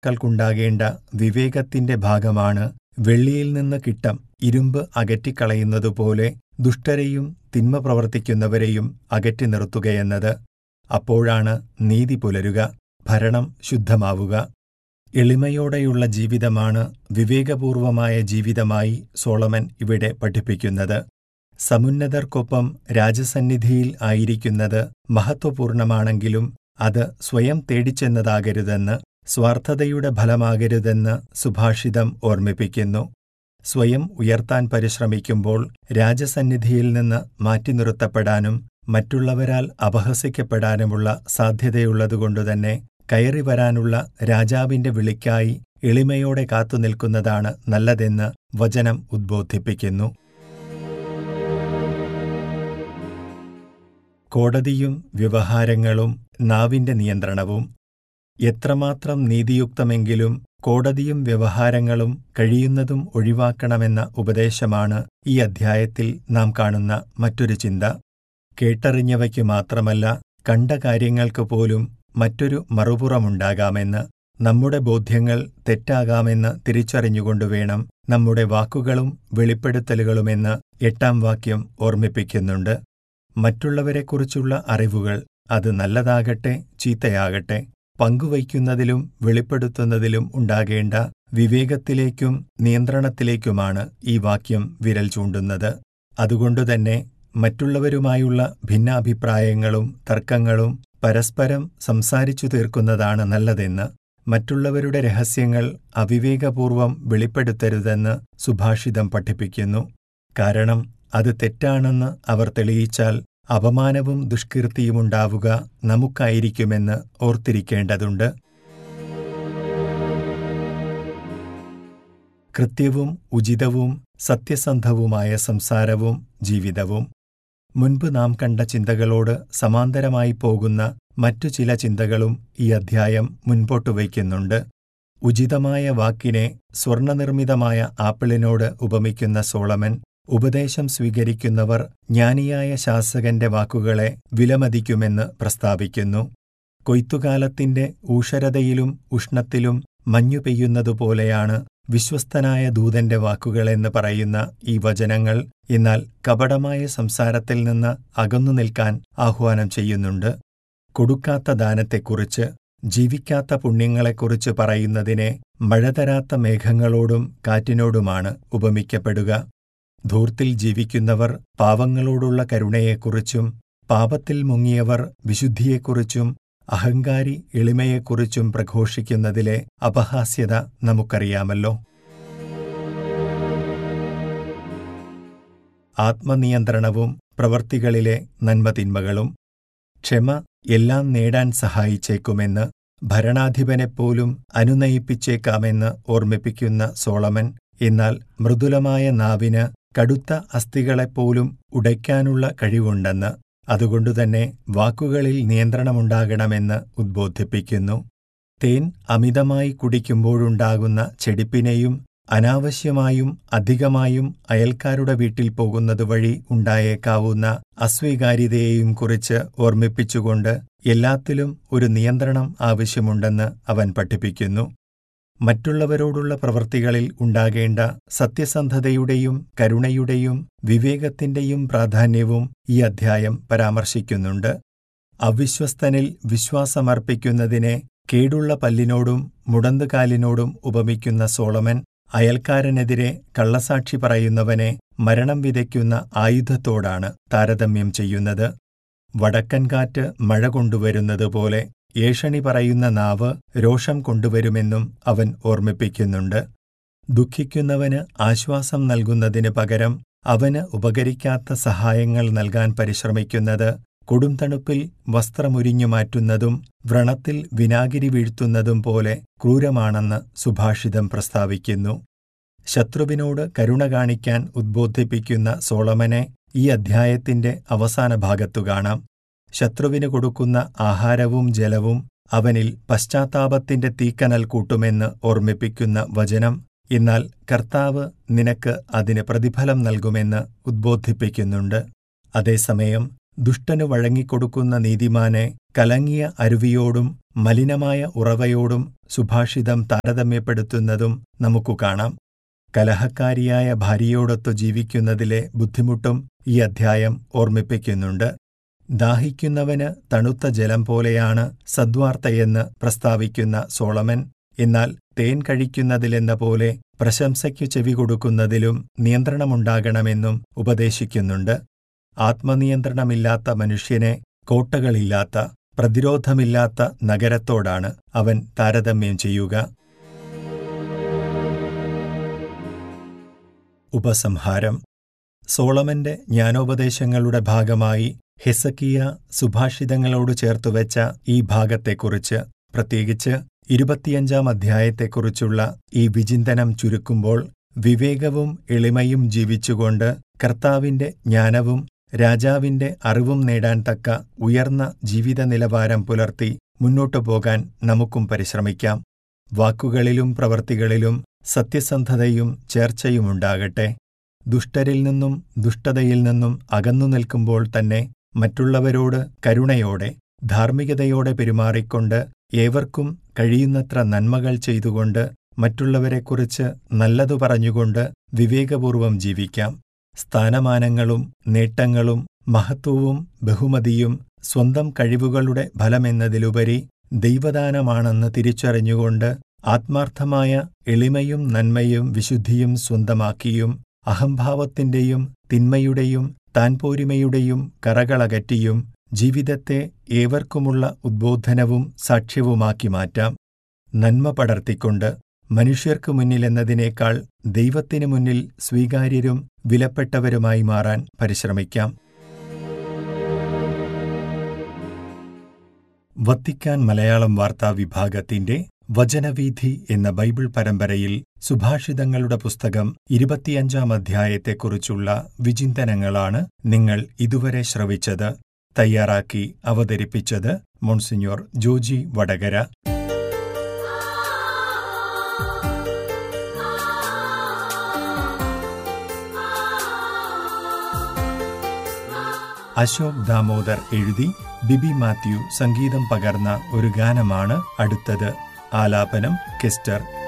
മക്കൾക്കുണ്ടാകേണ്ട വിവേകത്തിന്റെ ഭാഗമാണ് വെള്ളിയിൽ നിന്ന് കിട്ടം ഇരുമ്പ് അകറ്റിക്കളയുന്നതുപോലെ ദുഷ്ടരെയും തിന്മ പ്രവർത്തിക്കുന്നവരെയും അകറ്റി നിർത്തുകയെന്നത് അപ്പോഴാണ് നീതി പുലരുക ഭരണം ശുദ്ധമാവുക എളിമയോടെയുള്ള ജീവിതമാണ് വിവേകപൂർവമായ ജീവിതമായി സോളമൻ ഇവിടെ പഠിപ്പിക്കുന്നത് സമുന്നതർക്കൊപ്പം രാജസന്നിധിയിൽ ആയിരിക്കുന്നത് മഹത്വപൂർണമാണെങ്കിലും അത് സ്വയം തേടിച്ചെന്നതാകരുതെന്ന് സ്വാർത്ഥതയുടെ ഫലമാകരുതെന്ന് സുഭാഷിതം ഓർമ്മിപ്പിക്കുന്നു സ്വയം ഉയർത്താൻ പരിശ്രമിക്കുമ്പോൾ രാജസന്നിധിയിൽ നിന്ന് മാറ്റി നിർത്തപ്പെടാനും മറ്റുള്ളവരാൽ അപഹസിക്കപ്പെടാനുമുള്ള സാധ്യതയുള്ളതുകൊണ്ടുതന്നെ കയറി വരാനുള്ള രാജാവിന്റെ വിളിക്കായി എളിമയോടെ കാത്തുനിൽക്കുന്നതാണ് നല്ലതെന്ന് വചനം ഉദ്ബോധിപ്പിക്കുന്നു കോടതിയും വ്യവഹാരങ്ങളും നാവിന്റെ നിയന്ത്രണവും എത്രമാത്രം നീതിയുക്തമെങ്കിലും കോടതിയും വ്യവഹാരങ്ങളും കഴിയുന്നതും ഒഴിവാക്കണമെന്ന ഉപദേശമാണ് ഈ അധ്യായത്തിൽ നാം കാണുന്ന മറ്റൊരു ചിന്ത കേട്ടറിഞ്ഞവയ്ക്ക് മാത്രമല്ല കണ്ട കാര്യങ്ങൾക്ക് പോലും മറ്റൊരു മറുപുറമുണ്ടാകാമെന്ന് നമ്മുടെ ബോധ്യങ്ങൾ തെറ്റാകാമെന്ന് തിരിച്ചറിഞ്ഞുകൊണ്ടുവേണം നമ്മുടെ വാക്കുകളും വെളിപ്പെടുത്തലുകളുമെന്ന് എട്ടാം വാക്യം ഓർമ്മിപ്പിക്കുന്നുണ്ട് മറ്റുള്ളവരെക്കുറിച്ചുള്ള അറിവുകൾ അത് നല്ലതാകട്ടെ ചീത്തയാകട്ടെ പങ്കുവയ്ക്കുന്നതിലും വെളിപ്പെടുത്തുന്നതിലും ഉണ്ടാകേണ്ട വിവേകത്തിലേക്കും നിയന്ത്രണത്തിലേക്കുമാണ് ഈ വാക്യം വിരൽ ചൂണ്ടുന്നത് അതുകൊണ്ടുതന്നെ മറ്റുള്ളവരുമായുള്ള ഭിന്നാഭിപ്രായങ്ങളും തർക്കങ്ങളും പരസ്പരം സംസാരിച്ചു തീർക്കുന്നതാണ് നല്ലതെന്ന് മറ്റുള്ളവരുടെ രഹസ്യങ്ങൾ അവിവേകപൂർവം വെളിപ്പെടുത്തരുതെന്ന് സുഭാഷിതം പഠിപ്പിക്കുന്നു കാരണം അത് തെറ്റാണെന്ന് അവർ തെളിയിച്ചാൽ അപമാനവും ദുഷ്കീർത്തിയുമുണ്ടാവുക നമുക്കായിരിക്കുമെന്ന് ഓർത്തിരിക്കേണ്ടതുണ്ട് കൃത്യവും ഉചിതവും സത്യസന്ധവുമായ സംസാരവും ജീവിതവും മുൻപ് നാം കണ്ട ചിന്തകളോട് സമാന്തരമായി പോകുന്ന മറ്റു ചില ചിന്തകളും ഈ അധ്യായം മുൻപോട്ടു വയ്ക്കുന്നുണ്ട് ഉചിതമായ വാക്കിനെ സ്വർണനിർമ്മിതമായ ആപ്പിളിനോട് ഉപമിക്കുന്ന സോളമൻ ഉപദേശം സ്വീകരിക്കുന്നവർ ജ്ഞാനിയായ ശാസകന്റെ വാക്കുകളെ വിലമതിക്കുമെന്ന് പ്രസ്താവിക്കുന്നു കൊയ്ത്തുകാലത്തിന്റെ ഊഷരതയിലും ഉഷ്ണത്തിലും മഞ്ഞു പെയ്യുന്നതുപോലെയാണ് വിശ്വസ്തനായ ദൂതന്റെ വാക്കുകളെന്ന് പറയുന്ന ഈ വചനങ്ങൾ എന്നാൽ കപടമായ സംസാരത്തിൽ നിന്ന് അകന്നു നിൽക്കാൻ ആഹ്വാനം ചെയ്യുന്നുണ്ട് കൊടുക്കാത്ത ദാനത്തെക്കുറിച്ച് ജീവിക്കാത്ത പുണ്യങ്ങളെക്കുറിച്ച് പറയുന്നതിനെ മഴതരാത്ത മേഘങ്ങളോടും കാറ്റിനോടുമാണ് ഉപമിക്കപ്പെടുക ധൂർത്തിൽ ജീവിക്കുന്നവർ പാവങ്ങളോടുള്ള കരുണയെക്കുറിച്ചും പാപത്തിൽ മുങ്ങിയവർ വിശുദ്ധിയെക്കുറിച്ചും അഹങ്കാരി എളിമയെക്കുറിച്ചും പ്രഘോഷിക്കുന്നതിലെ അപഹാസ്യത നമുക്കറിയാമല്ലോ ആത്മനിയന്ത്രണവും പ്രവർത്തികളിലെ നന്മതിന്മകളും ക്ഷമ എല്ലാം നേടാൻ സഹായിച്ചേക്കുമെന്ന് ഭരണാധിപനെപ്പോലും അനുനയിപ്പിച്ചേക്കാമെന്ന് ഓർമ്മിപ്പിക്കുന്ന സോളമൻ എന്നാൽ മൃദുലമായ നാവിന് കടുത്ത അസ്ഥികളെപ്പോലും ഉടയ്ക്കാനുള്ള കഴിവുണ്ടെന്ന് അതുകൊണ്ടുതന്നെ വാക്കുകളിൽ നിയന്ത്രണമുണ്ടാകണമെന്ന് ഉദ്ബോധിപ്പിക്കുന്നു തേൻ അമിതമായി കുടിക്കുമ്പോഴുണ്ടാകുന്ന ചെടിപ്പിനെയും അനാവശ്യമായും അധികമായും അയൽക്കാരുടെ വീട്ടിൽ പോകുന്നത് വഴി ഉണ്ടായേക്കാവുന്ന അസ്വീകാര്യതയെയും കുറിച്ച് ഓർമ്മിപ്പിച്ചുകൊണ്ട് എല്ലാത്തിലും ഒരു നിയന്ത്രണം ആവശ്യമുണ്ടെന്ന് അവൻ പഠിപ്പിക്കുന്നു മറ്റുള്ളവരോടുള്ള പ്രവൃത്തികളിൽ ഉണ്ടാകേണ്ട സത്യസന്ധതയുടെയും കരുണയുടെയും വിവേകത്തിന്റെയും പ്രാധാന്യവും ഈ അധ്യായം പരാമർശിക്കുന്നുണ്ട് അവിശ്വസ്തനിൽ വിശ്വാസമർപ്പിക്കുന്നതിനെ കേടുള്ള പല്ലിനോടും മുടന്തുകാലിനോടും ഉപമിക്കുന്ന സോളമൻ അയൽക്കാരനെതിരെ കള്ളസാക്ഷി പറയുന്നവനെ മരണം വിതയ്ക്കുന്ന ആയുധത്തോടാണ് താരതമ്യം ചെയ്യുന്നത് വടക്കൻ കാറ്റ് മഴ കൊണ്ടുവരുന്നതുപോലെ ഏഷണി പറയുന്ന നാവ് രോഷം കൊണ്ടുവരുമെന്നും അവൻ ഓർമ്മിപ്പിക്കുന്നുണ്ട് ദുഃഖിക്കുന്നവന് ആശ്വാസം നൽകുന്നതിന് പകരം അവന് ഉപകരിക്കാത്ത സഹായങ്ങൾ നൽകാൻ പരിശ്രമിക്കുന്നത് കൊടുംതണുപ്പിൽ വസ്ത്രമുരിഞ്ഞു മാറ്റുന്നതും വ്രണത്തിൽ വിനാഗിരി വീഴ്ത്തുന്നതും പോലെ ക്രൂരമാണെന്ന് സുഭാഷിതം പ്രസ്താവിക്കുന്നു ശത്രുവിനോട് കരുണ കാണിക്കാൻ ഉദ്ബോധിപ്പിക്കുന്ന സോളമനെ ഈ അധ്യായത്തിന്റെ അവസാന ഭാഗത്തു കാണാം ശത്രുവിന് കൊടുക്കുന്ന ആഹാരവും ജലവും അവനിൽ പശ്ചാത്താപത്തിന്റെ തീക്കനൽ കൂട്ടുമെന്ന് ഓർമ്മിപ്പിക്കുന്ന വചനം എന്നാൽ കർത്താവ് നിനക്ക് അതിന് പ്രതിഫലം നൽകുമെന്ന് ഉദ്ബോധിപ്പിക്കുന്നുണ്ട് അതേസമയം ദുഷ്ടനു വഴങ്ങിക്കൊടുക്കുന്ന നീതിമാനെ കലങ്ങിയ അരുവിയോടും മലിനമായ ഉറവയോടും സുഭാഷിതം താരതമ്യപ്പെടുത്തുന്നതും നമുക്കു കാണാം കലഹക്കാരിയായ ഭാര്യയോടൊത്തു ജീവിക്കുന്നതിലെ ബുദ്ധിമുട്ടും ഈ അധ്യായം ഓർമ്മിപ്പിക്കുന്നുണ്ട് ദാഹിക്കുന്നവന് തണുത്ത ജലം പോലെയാണ് സദ്വാർത്തയെന്ന് പ്രസ്താവിക്കുന്ന സോളമൻ എന്നാൽ തേൻ കഴിക്കുന്നതിലെന്ന പോലെ പ്രശംസയ്ക്കു ചെവി കൊടുക്കുന്നതിലും നിയന്ത്രണമുണ്ടാകണമെന്നും ഉപദേശിക്കുന്നുണ്ട് ആത്മനിയന്ത്രണമില്ലാത്ത മനുഷ്യനെ കോട്ടകളില്ലാത്ത പ്രതിരോധമില്ലാത്ത നഗരത്തോടാണ് അവൻ താരതമ്യം ചെയ്യുക ഉപസംഹാരം സോളമന്റെ ജ്ഞാനോപദേശങ്ങളുടെ ഭാഗമായി ഹെസക്കിയ സുഭാഷിതങ്ങളോട് ചേർത്തുവെച്ച ഈ ഭാഗത്തെക്കുറിച്ച് പ്രത്യേകിച്ച് ഇരുപത്തിയഞ്ചാം അധ്യായത്തെക്കുറിച്ചുള്ള ഈ വിചിന്തനം ചുരുക്കുമ്പോൾ വിവേകവും എളിമയും ജീവിച്ചുകൊണ്ട് കർത്താവിന്റെ ജ്ഞാനവും രാജാവിന്റെ അറിവും നേടാൻ തക്ക ഉയർന്ന ജീവിത നിലവാരം പുലർത്തി മുന്നോട്ടു പോകാൻ നമുക്കും പരിശ്രമിക്കാം വാക്കുകളിലും പ്രവൃത്തികളിലും സത്യസന്ധതയും ചേർച്ചയുമുണ്ടാകട്ടെ ദുഷ്ടരിൽ നിന്നും ദുഷ്ടതയിൽ നിന്നും അകന്നു നിൽക്കുമ്പോൾ തന്നെ മറ്റുള്ളവരോട് കരുണയോടെ ധാർമ്മികതയോടെ പെരുമാറിക്കൊണ്ട് ഏവർക്കും കഴിയുന്നത്ര നന്മകൾ ചെയ്തുകൊണ്ട് മറ്റുള്ളവരെക്കുറിച്ച് നല്ലതു പറഞ്ഞുകൊണ്ട് വിവേകപൂർവം ജീവിക്കാം സ്ഥാനമാനങ്ങളും നേട്ടങ്ങളും മഹത്വവും ബഹുമതിയും സ്വന്തം കഴിവുകളുടെ ഫലമെന്നതിലുപരി ദൈവദാനമാണെന്ന് തിരിച്ചറിഞ്ഞുകൊണ്ട് ആത്മാർത്ഥമായ എളിമയും നന്മയും വിശുദ്ധിയും സ്വന്തമാക്കിയും അഹംഭാവത്തിന്റെയും തിന്മയുടെയും താൻപോരിമയുടെയും കറകളകറ്റിയും ജീവിതത്തെ ഏവർക്കുമുള്ള ഉദ്ബോധനവും സാക്ഷ്യവുമാക്കി മാറ്റാം നന്മ പടർത്തിക്കൊണ്ട് മനുഷ്യർക്കു മുന്നിലെന്നതിനേക്കാൾ ദൈവത്തിനു മുന്നിൽ സ്വീകാര്യരും വിലപ്പെട്ടവരുമായി മാറാൻ പരിശ്രമിക്കാം വത്തിക്കാൻ മലയാളം വാർത്താ വിഭാഗത്തിന്റെ വചനവീഥി എന്ന ബൈബിൾ പരമ്പരയിൽ സുഭാഷിതങ്ങളുടെ പുസ്തകം ഇരുപത്തിയഞ്ചാം അധ്യായത്തെക്കുറിച്ചുള്ള വിചിന്തനങ്ങളാണ് നിങ്ങൾ ഇതുവരെ ശ്രവിച്ചത് തയ്യാറാക്കി അവതരിപ്പിച്ചത് മോൺസിഞ്ഞോർ ജോജി വടകര അശോക് ദാമോദർ എഴുതി ബിബി മാത്യു സംഗീതം പകർന്ന ഒരു ഗാനമാണ് അടുത്തത് ആലാപനം കെസ്റ്റർ